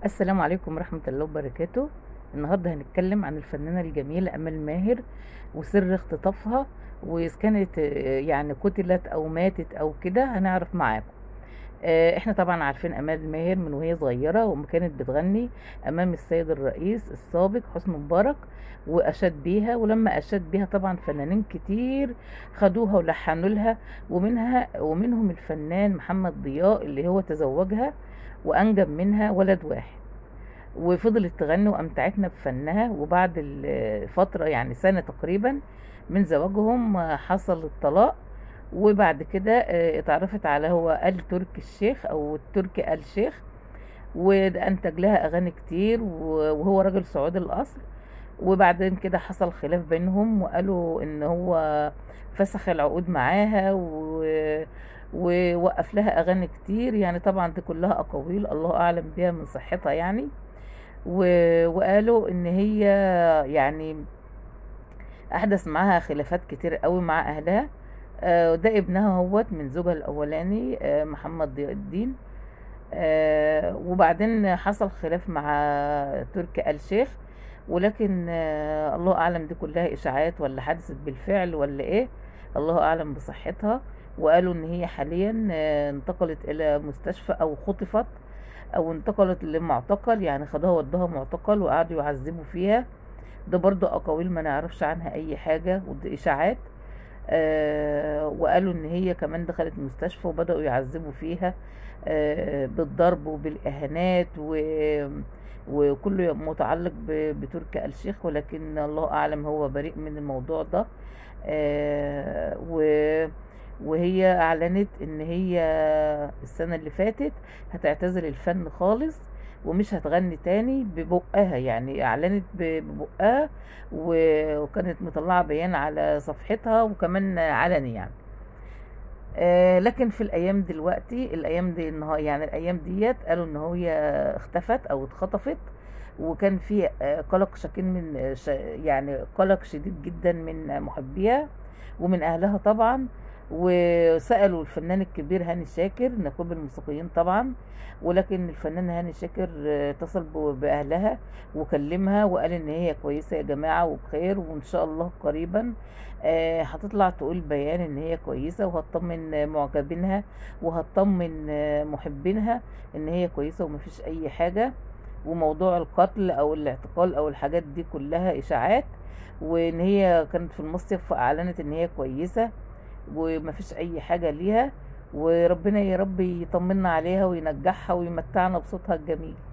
السلام عليكم ورحمة الله وبركاته النهاردة هنتكلم عن الفنانة الجميلة أمال ماهر وسر اختطافها وإذا كانت آه، يعني قتلت أو ماتت أو كده هنعرف معاكم آه، احنا طبعا عارفين أمال ماهر من وهي صغيرة وما كانت بتغني أمام السيد الرئيس السابق حسني مبارك وأشاد بيها ولما أشاد بيها طبعا فنانين كتير خدوها ولحنوا لها ومنها ومنهم الفنان محمد ضياء اللي هو تزوجها وأنجب منها ولد واحد وفضلت تغني وأمتعتنا بفنها وبعد الفترة يعني سنة تقريبا من زواجهم آه، حصل الطلاق وبعد كده آه، اتعرفت على هو آل تركي الشيخ أو التركي آل شيخ وأنتج لها أغاني كتير و- وهو راجل سعودي الأصل وبعدين كده حصل خلاف بينهم وقالوا ان هو فسخ العقود معاها و... ووقف لها اغاني كتير يعني طبعا دي كلها اقاويل الله اعلم بيها من صحتها يعني و... وقالوا ان هي يعني احدث معاها خلافات كتير قوي مع اهلها آه، ده ابنها هوت من زوجها الاولاني آه، محمد ضياء الدين آه، وبعدين حصل خلاف مع تركي آل شيخ ولكن آه، الله اعلم دي كلها اشاعات ولا حدثت بالفعل ولا ايه الله اعلم بصحتها وقالوا ان هي حاليا آه، انتقلت الى مستشفى او خطفت او انتقلت لمعتقل يعني خدوها ودوها معتقل وقعدوا يعذبوا فيها ده برضو اقاويل ما نعرفش عنها اي حاجة ودي اشاعات آه وقالوا ان هي كمان دخلت المستشفى وبدأوا يعذبوا فيها آه بالضرب وبالاهانات و وكله متعلق ب- بتركي آل الشيخ ولكن الله اعلم هو بريء من الموضوع ده آه و وهي اعلنت ان هي السنة اللي فاتت هتعتزل الفن خالص ومش هتغني تاني ببقها يعني اعلنت ب- ببقها و- وكانت مطلعة بيان على صفحتها وكمان علني يعني آه لكن في الايام دلوقتي الايام دي النها- يعني الايام ديت قالوا ان هي اختفت او اتخطفت وكان في آه، قلق شكين من آه، ش- يعني قلق شديد جدا من محبيها ومن اهلها طبعا وسالوا الفنان الكبير هاني شاكر نقيب الموسيقيين طبعا ولكن الفنان هاني شاكر آه، اتصل ب- باهلها وكلمها وقال ان هي كويسه يا جماعه وبخير وان شاء الله قريبا آه، هتطلع تقول بيان ان هي كويسه وهتطمن آه، معجبينها وهتطمن آه، محبينها ان هي كويسه ومفيش اي حاجه وموضوع القتل او الاعتقال او الحاجات دي كلها اشاعات وان هي كانت في المصيف فاعلنت ان هي كويسه ومفيش اي حاجه ليها وربنا يا رب يطمنا عليها وينجحها ويمتعنا بصوتها الجميل